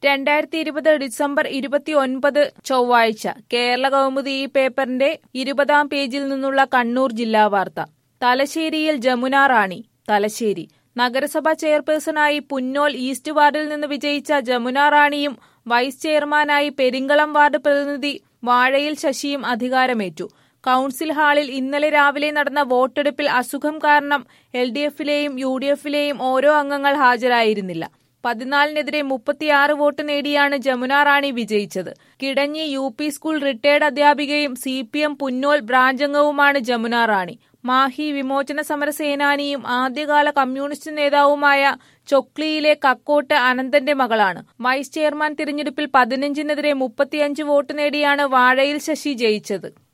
രണ്ടായിരത്തി ഇരുപത് ഡിസംബർ ഇരുപത്തിയൊൻപത് ചൊവ്വാഴ്ച കേരള കൗമുദി ഈ പേപ്പറിന്റെ ഇരുപതാം പേജിൽ നിന്നുള്ള കണ്ണൂർ ജില്ലാ വാർത്ത തലശ്ശേരിയിൽ ജമുന റാണി തലശ്ശേരി നഗരസഭ ചെയർപേഴ്സണായി പുന്നോൽ ഈസ്റ്റ് വാർഡിൽ നിന്ന് വിജയിച്ച ജമുന റാണിയും വൈസ് ചെയർമാനായി പെരിങ്കളം വാർഡ് പ്രതിനിധി വാഴയിൽ ശശിയും അധികാരമേറ്റു കൌൺസിൽ ഹാളിൽ ഇന്നലെ രാവിലെ നടന്ന വോട്ടെടുപ്പിൽ അസുഖം കാരണം എൽ ഡി എഫിലെയും യു ഡി എഫിലെയും ഓരോ അംഗങ്ങൾ ഹാജരായിരുന്നില്ല പതിനാലിനെതിരെ മുപ്പത്തിയാറ് വോട്ട് നേടിയാണ് ജമുന റാണി വിജയിച്ചത് Kidanji U P school retired അധ്യാപികയും C P M Punnol branch അംഗവുമാണ് ജമുന റാണി മാഹി വിമോചന സമര സേനാനിയും ആദ്യകാല കമ്മ്യൂണിസ്റ്റ് നേതാവുമായ ചൊക്ലിയിലെ കക്കോട്ട് അനന്തന്റെ മകളാണ് വൈസ് ചെയർമാൻ തിരഞ്ഞെടുപ്പിൽ പതിനഞ്ചിനെതിരെ മുപ്പത്തിയഞ്ച് വോട്ട് നേടിയാണ് വാഴയിൽ ശശി ജയിച്ചത്